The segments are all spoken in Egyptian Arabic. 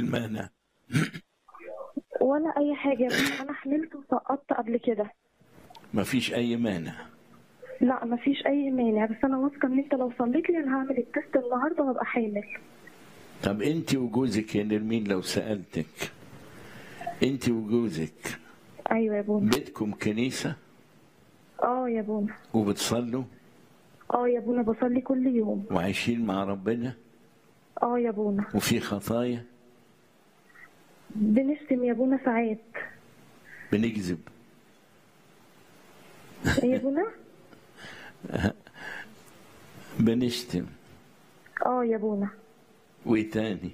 المانع ولا اي حاجه يا ابونا انا حملت وسقطت قبل كده ما فيش اي مانع لا مفيش اي مانع بس انا واثقه ان انت لو صليت لي انا هعمل التست النهارده وابقى حامل طب انت وجوزك يا نرمين لو سالتك انت وجوزك ايوه يا ابونا بيتكم كنيسه اه يا ابونا وبتصلوا اه يا ابونا بصلي كل يوم وعايشين مع ربنا اه يا ابونا وفي خطايا بنشتم يا ابونا ساعات بنكذب إيه يا ابونا بنشتم اه يا ابونا وايه تاني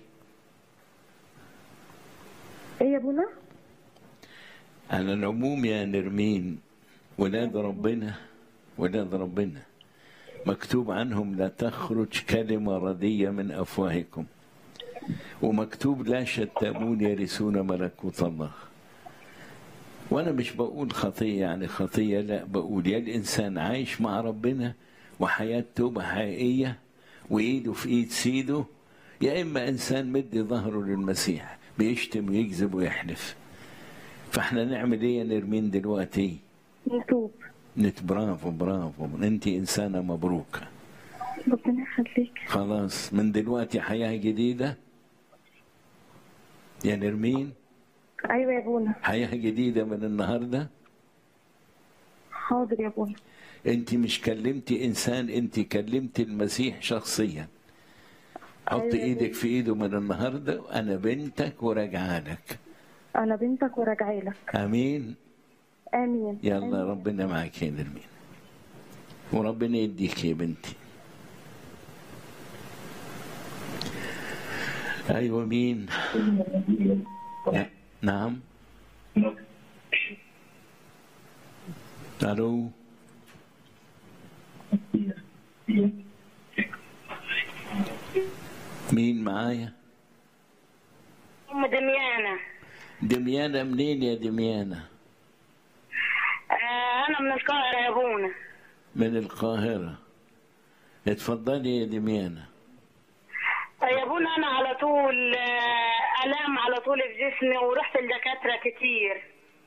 ايه يا ابونا على العموم يا نرمين ولاد ربنا ولاد ربنا مكتوب عنهم لا تخرج كلمة ردية من أفواهكم ومكتوب لا شتمون يرثون ملكوت الله وأنا مش بقول خطية يعني خطية لا بقول يا الإنسان عايش مع ربنا وحياة توبة حقيقية وإيده في إيد سيده يا إما إنسان مدي ظهره للمسيح بيشتم ويكذب ويحلف فاحنا نعمل ايه يا نرمين دلوقتي نتوب نت برافو برافو انت انسانه مبروكه ربنا يخليك خلاص من دلوقتي حياه جديده يا نرمين ايوه يا ابونا حياه جديده من النهارده حاضر يا ابونا انت مش كلمتي انسان انت كلمتي المسيح شخصيا حط أيوة. ايدك في ايده من النهارده انا بنتك وراجعه لك انا بنتك وراجعه لك امين امين يلا ربنا معاك يا نرمين وربنا يديك يا بنتي ايوه مين ن- نعم الو مين معايا أم دميانة دميانة منين يا دميانة آه أنا من القاهرة يا أبونا من القاهرة اتفضلي يا دميانة آه يا أبونا أنا على طول آه آلام على طول في جسمي ورحت لدكاترة كتير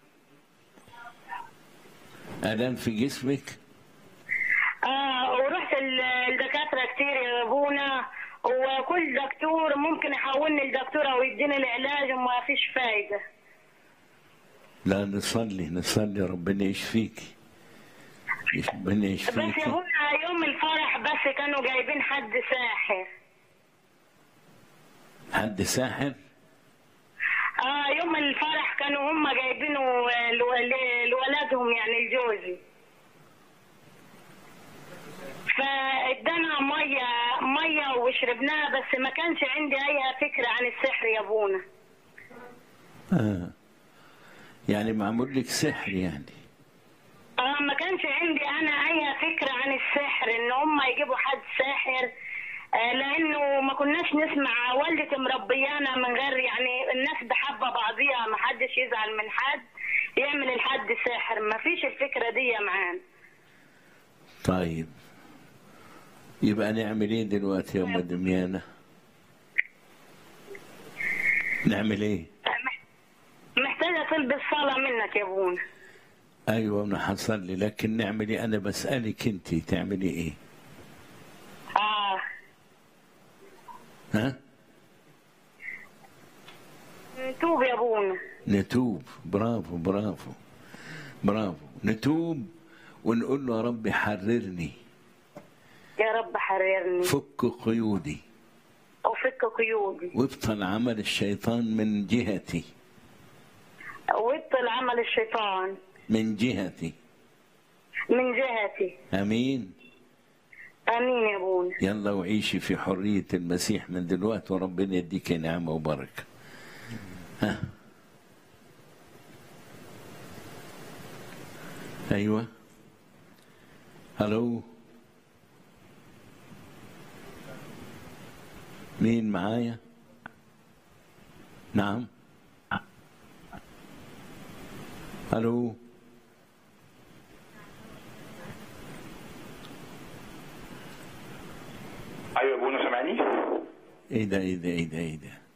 ألم في جسمك آه ورحت ال- لدكاترة كتير يا أبونا وكل دكتور ممكن يحولني لدكتورة ويديني العلاج وما فيش فايدة لا نصلي نصلي ربنا يشفيك ربنا بس يا يشفيك أبونا يوم الفرح بس كانوا جايبين حد ساحر حد ساحر اه يوم الفرح كانوا هم جايبينه آه، لو- ل- لولادهم يعني لجوزي فادانا ميه ميه وشربناها بس ما كانش عندي اي فكره عن السحر يا ابونا آه. يعني معمول لك سحر يعني اه ما كانش عندي انا اي فكره عن السحر ان هم يجيبوا حد ساحر آه لانه ما كناش نسمع والدتي مربيانا من غير يعني الناس بحبه بعضيها ما حدش يزعل من حد يعمل الحد ساحر ما فيش الفكره دي معانا طيب يبقى نعمل ايه دلوقتي يا ام دميانة نعمل ايه محتاجه تلبس صلاه منك يا ابونا ايوه انا هصلي لكن نعمل ايه انا بسألك انت تعملي ايه اه ها توب يا ابونا نتوب برافو برافو برافو نتوب ونقول له يا رب حررني يا رب حررني فك قيودي وفك قيودي وابطل عمل الشيطان من جهتي وابطل عمل الشيطان من جهتي من جهتي امين امين يا ابونا يلا وعيشي في حرية المسيح من دلوقتي وربنا يديك نعمة وبركة ها أيوة هلو مين معايا نعم الو ايوه يا ابونا سامعني ايه ده ايه ده ايه ده ايه ده